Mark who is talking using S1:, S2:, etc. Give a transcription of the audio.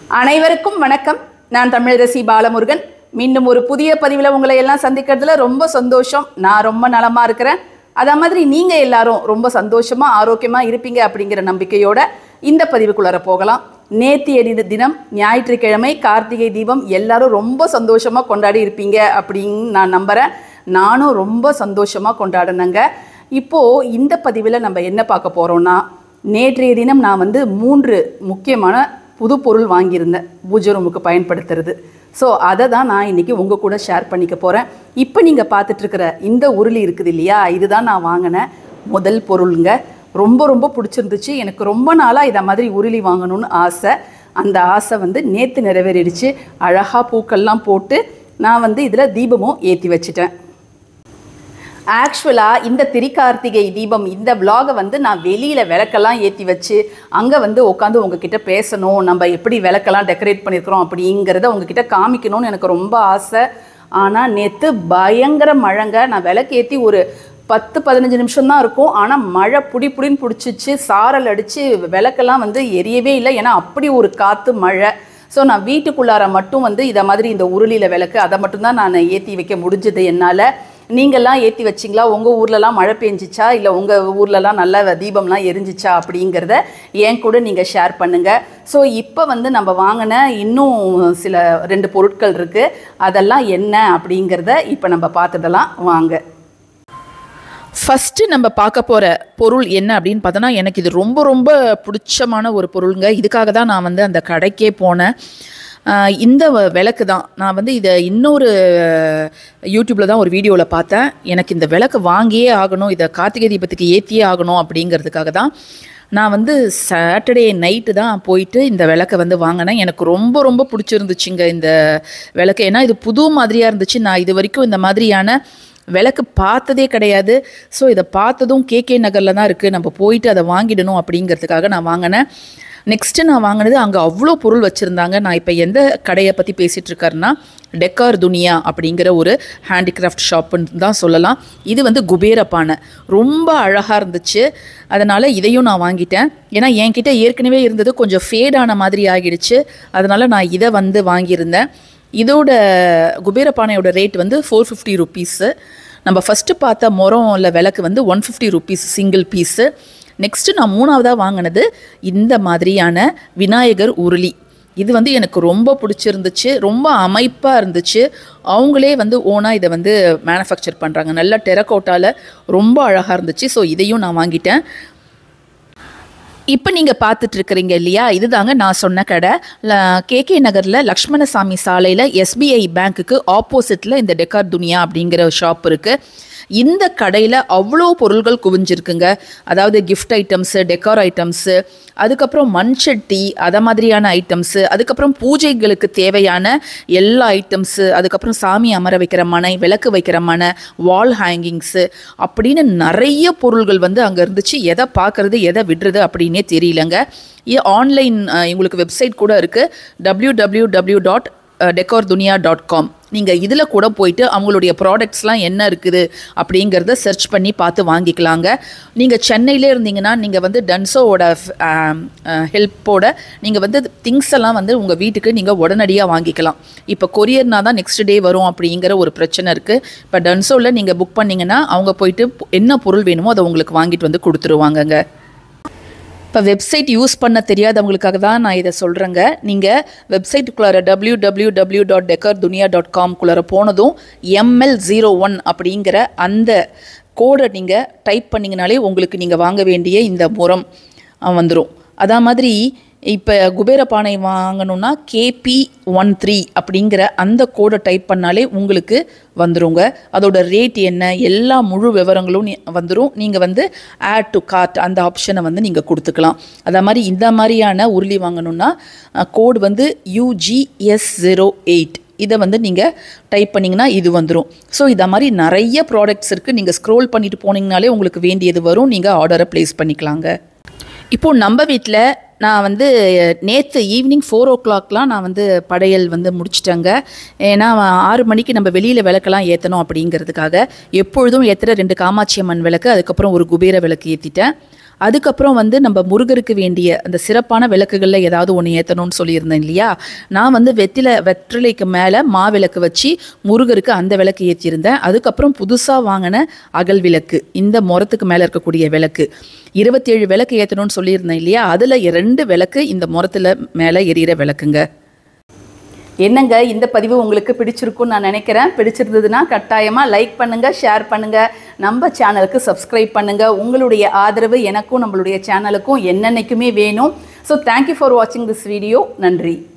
S1: அனைவருக்கும் வணக்கம் நான் தமிழரசி பாலமுருகன் மீண்டும் ஒரு புதிய பதிவில் உங்களை எல்லாம் சந்திக்கிறதுல ரொம்ப சந்தோஷம் நான் ரொம்ப நலமா இருக்கிறேன் அதே மாதிரி நீங்க எல்லாரும் ரொம்ப சந்தோஷமா ஆரோக்கியமா இருப்பீங்க அப்படிங்கிற நம்பிக்கையோட இந்த பதிவுக்குள்ளார போகலாம் நேத்திய தி- தினம் ஞாயிற்றுக்கிழமை கார்த்திகை தீபம் எல்லாரும் ரொம்ப சந்தோஷமா கொண்டாடி இருப்பீங்க அப்படின்னு நான் நம்புறேன் நானும் ரொம்ப சந்தோஷமா கொண்டாடினேங்க இப்போ இந்த பதிவில் நம்ம என்ன பார்க்க போறோம்னா நேற்றைய தினம் நான் வந்து மூன்று முக்கியமான புது பொருள் வாங்கியிருந்தேன் பூஜை ரூமுக்கு பயன்படுத்துறது ஸோ அதை தான் நான் இன்னைக்கு உங்கள் கூட ஷேர் பண்ணிக்க போகிறேன் இப்போ நீங்கள் பார்த்துட்டு இருக்கிற இந்த உருளி இருக்குது இல்லையா இதுதான் நான் வாங்கின முதல் பொருளுங்க ரொம்ப ரொம்ப பிடிச்சிருந்துச்சு எனக்கு ரொம்ப நாளாக இதை மாதிரி உருளி வாங்கணும்னு ஆசை அந்த ஆசை வந்து நேற்று நிறைவேறிடுச்சு அழகாக பூக்கள்லாம் போட்டு நான் வந்து இதில் தீபமும் ஏற்றி வச்சிட்டேன் ஆக்சுவலாக இந்த திரிகார்த்திகை தீபம் இந்த vlog-அ வந்து நான் வெளியில் விளக்கெல்லாம் ஏற்றி வச்சு அங்கே வந்து உட்காந்து உங்ககிட்ட பேசணும் நம்ம எப்படி விளக்கெல்லாம் டெக்கரேட் பண்ணியிருக்கிறோம் அப்படிங்கிறத உங்ககிட்ட காமிக்கணும்னு எனக்கு ரொம்ப ஆசை ஆனால் நேற்று பயங்கர மழைங்க நான் விளக்கு ஏற்றி ஒரு பத்து பதினஞ்சு நிமிஷம் தான் இருக்கும் ஆனால் மழை புடி புடின்னு பிடிச்சிச்சு சாரல் அடித்து விளக்கெல்லாம் வந்து எரியவே இல்லை ஏன்னா அப்படி ஒரு காற்று மழை ஸோ நான் வீட்டுக்குள்ளார மட்டும் வந்து இதை மாதிரி இந்த உருளியில் விளக்கு அதை மட்டும்தான் நான் ஏற்றி வைக்க முடிஞ்சது என்னால் நீங்கள்லாம் ஏற்றி வச்சிங்களா உங்கள் ஊர்லலாம் மழை பெஞ்சிச்சா இல்லை உங்கள் ஊர்லலாம் நல்ல தீபம்லாம் எரிஞ்சிச்சா அப்படிங்கிறத என் கூட நீங்கள் ஷேர் பண்ணுங்கள் ஸோ இப்போ வந்து நம்ம வாங்கின இன்னும் சில ரெண்டு பொருட்கள் இருக்குது அதெல்லாம் என்ன அப்படிங்கிறத இப்போ நம்ம பார்த்துடலாம் வாங்க
S2: ஃபஸ்ட்டு நம்ம பார்க்க போகிற பொருள் என்ன அப்படின்னு பார்த்தோன்னா எனக்கு இது ரொம்ப ரொம்ப பிடிச்சமான ஒரு பொருளுங்க இதுக்காக தான் நான் வந்து அந்த கடைக்கே போனேன் ஆஹ் இந்த வ- விளக்கு தான் நான் வந்து இதை இன்னொரு யூடியூப்பில் தான் ஒரு வீடியோவில் பார்த்தேன் எனக்கு இந்த விளக்கு வாங்கியே ஆகணும் இதை கார்த்திகை தீபத்துக்கு ஏற்றியே ஆகணும் அப்படிங்கிறதுக்காக தான் நான் வந்து சாட்டர்டே நைட்டு தான் போயிட்டு இந்த விளக்கை வந்து வாங்கினேன் எனக்கு ரொம்ப ரொம்ப பிடிச்சிருந்துச்சுங்க இந்த விளக்கு ஏன்னா இது புது மாதிரியாக இருந்துச்சு நான் இது வரைக்கும் இந்த மாதிரியான விளக்கு பார்த்ததே கிடையாது ஸோ இதை பார்த்ததும் கேகே நகரில் தான் இருக்குது நம்ம போயிட்டு அதை வாங்கிடணும் அப்படிங்கிறதுக்காக நான் வாங்கினேன் நெக்ஸ்ட்டு நான் வாங்கினது அங்கே அவ்வளோ பொருள் வச்சுருந்தாங்க நான் இப்போ எந்த கடையை பற்றி பேசிகிட்டு இருக்கேன்னா டெக்கார் துனியா அப்படிங்கிற ஒரு ஹேண்டிகிராஃப்ட் ஷாப்புன்னு தான் சொல்லலாம் இது வந்து குபேர பானை ரொம்ப அழகாக இருந்துச்சு அதனால் இதையும் நான் வாங்கிட்டேன் ஏன்னா என்கிட்ட ஏற்கனவே இருந்தது கொஞ்சம் ஃபேடான மாதிரி ஆகிடுச்சு அதனால் நான் இதை வந்து வாங்கியிருந்தேன் இதோட குபேர பானையோட ரேட் வந்து ஃபோர் ஃபிஃப்டி ருபீஸு நம்ம ஃபஸ்ட்டு பார்த்த முறம் இல்லை விளக்கு வந்து one fifty rupees single piece next நான் மூணாவதாக வாங்கினது இந்த மாதிரியான விநாயகர் உருளி இது வந்து எனக்கு ரொம்ப பிடிச்சிருந்துச்சு ரொம்ப அமைப்பாக இருந்துச்சு அவங்களே வந்து ஓனாக இதை வந்து மேனுஃபேக்சர் பண்ணுறாங்க நல்ல டெரக்கோட்டாவில் ரொம்ப அழகாக இருந்துச்சு ஸோ இதையும் நான் வாங்கிட்டேன் இப்போ நீங்கள் பார்த்துட்டு இருக்கிறீங்க இல்லையா இதுதாங்க நான் சொன்ன கடை கேகே நகரில் லக்ஷ்மணசாமி சாலையில் எஸ்பிஐ பேங்க்குக்கு ஆப்போசிட்டில் இந்த டெக்கார் துனியா அப்படிங்கிற ஷாப் இருக்குது இந்த கடையில் அவ்வளோ பொருள்கள் குவிஞ்சிருக்குங்க அதாவது கிஃப்ட் ஐட்டம்ஸு டெக்கார் ஐட்டம்ஸு அதுக்கப்புறம் மண் சட்டி அதை மாதிரியான ஐட்டம்ஸு அதுக்கப்புறம் பூஜைகளுக்கு தேவையான எல்லா ஐட்டம்ஸு அதுக்கப்புறம் சாமி அமர வைக்கிற மனை விளக்கு வைக்கிற மனை வால் ஹேங்கிங்ஸு அப்படின்னு நிறைய பொருள்கள் வந்து அங்கே இருந்துச்சு எதை பார்க்கறது எதை விடுறது அப்படின்னே தெரியலங்க ஆன்லைன் உங்களுக்கு வெப்சைட் கூட இருக்குது W W W dot decor Duniya dot com நீங்கள் இதில் கூட போயிட்டு அவங்களுடைய ப்ராடக்ட்ஸ்லாம் என்ன இருக்குது அப்படிங்கிறத சர்ச் பண்ணி பார்த்து வாங்கிக்கலாங்க நீங்கள் சென்னையிலே இருந்தீங்கன்னா நீங்கள் வந்து டன்சோவோட ஹெல்ப்போட நீங்கள் வந்து திங்ஸ் எல்லாம் வந்து உங்கள் வீட்டுக்கு நீங்கள் உடனடியாக வாங்கிக்கலாம் இப்போ கொரியர்னா தான் நெக்ஸ்ட் டே வரும் அப்படிங்கிற ஒரு பிரச்சனை இருக்குது இப்போ டன்சோவில் நீங்கள் புக் பண்ணிங்கன்னா அவங்க போயிட்டு என்ன பொருள் வேணுமோ அதை உங்களுக்கு வாங்கிட்டு வந்து கொடுத்துருவாங்கங்க இப்போ வெப்சைட் யூஸ் பண்ண தெரியாதவங்களுக்காக தான் நான் இதை சொல்கிறேங்க நீங்கள் வெப்சைட்டுக்குள்ளார W W W dot decor Duniya டாட் காம்குள்ளார போனதும் எம்எல் ஜீரோ ஒன் அப்படிங்கிற அந்த கோடை நீங்கள் டைப் பண்ணிங்கனாலே உங்களுக்கு நீங்கள் வாங்க வேண்டிய இந்த முறம் வந்துடும் அதா மாதிரி இப்போ குபேர பானை வாங்கணும்னா கேபி ஒன் த்ரீ அப்படிங்கிற அந்த கோடை டைப் பண்ணாலே உங்களுக்கு வந்துருங்க அதோட ரேட் என்ன எல்லா முழு விவரங்களும் நீ- வந்துரும் நீங்கள் வந்து ஆட் டு கார்ட் அந்த ஆப்ஷனை வந்து நீங்கள் கொடுத்துக்கலாம் அதே மாதிரி இந்த மாதிரியான உருளி வாங்கணும்னா கோடு வந்து யூஜிஎஸ் ஜீரோ எயிட் இதை வந்து நீங்கள் டைப் பண்ணிங்கன்னா இது வந்துடும் ஸோ இதை மாதிரி நிறைய ப்ராடக்ட்ஸ் இருக்குது நீங்கள் ஸ்க்ரோல் பண்ணிட்டு போனீங்கனாலே உங்களுக்கு வேண்டியது வரும் நீங்கள் ஆர்டரை ப்ளேஸ் பண்ணிக்கலாங்க இப்போ நம்ம வீட்டில் நான் வந்து நேற்று ஈவினிங் ஃபோர் ஓ கிளாக்லாம் நான் வந்து படையல் வந்து முடிச்சிட்டேங்க ஏன்னா ஆறு மணிக்கு நம்ம வெளியில் விளக்கெல்லாம் ஏற்றணும் அப்படிங்கிறதுக்காக எப்பொழுதும் ஏற்றுற ரெண்டு காமாட்சி அம்மன் விளக்கு அதுக்கப்புறம் ஒரு குபேர விளக்கு ஏற்றிட்டேன் அதுக்கப்புறம் வந்து நம்ம முருகருக்கு வேண்டிய அந்த சிறப்பான விளக்குகளில் ஏதாவது ஒன்று ஏற்றணும்னு சொல்லியிருந்தேன் இல்லையா நான் வந்து வெத்தில வெற்றிலைக்கு மேலே மா விளக்கு வச்சு முருகருக்கு அந்த விளக்கு ஏற்றியிருந்தேன் அதுக்கப்புறம் புதுசாக வாங்கின அகல் விளக்கு இந்த முறத்துக்கு மேலே இருக்கக்கூடிய விளக்கு இருபத்தேழு விளக்கு ஏற்றணும்னு சொல்லியிருந்தேன் இல்லையா அதில் ரெண்டு விளக்கு இந்த முறத்தில் மேலே எரியிற விளக்குங்க
S1: என்னங்க இந்த பதிவு உங்களுக்கு பிடிச்சிருக்கும்னு நான் நினைக்கிறேன் பிடிச்சிருந்ததுன்னா கட்டாயமாக லைக் பண்ணுங்கள் ஷேர் பண்ணுங்கள் நம்ம சேனலுக்கு சப்ஸ்கிரைப் பண்ணுங்கள் உங்களுடைய ஆதரவு எனக்கும் நம்மளுடைய சேனலுக்கும் என்னென்னைக்குமே வேணும் ஸோ தேங்க்யூ ஃபார் வாட்சிங் திஸ் வீடியோ நன்றி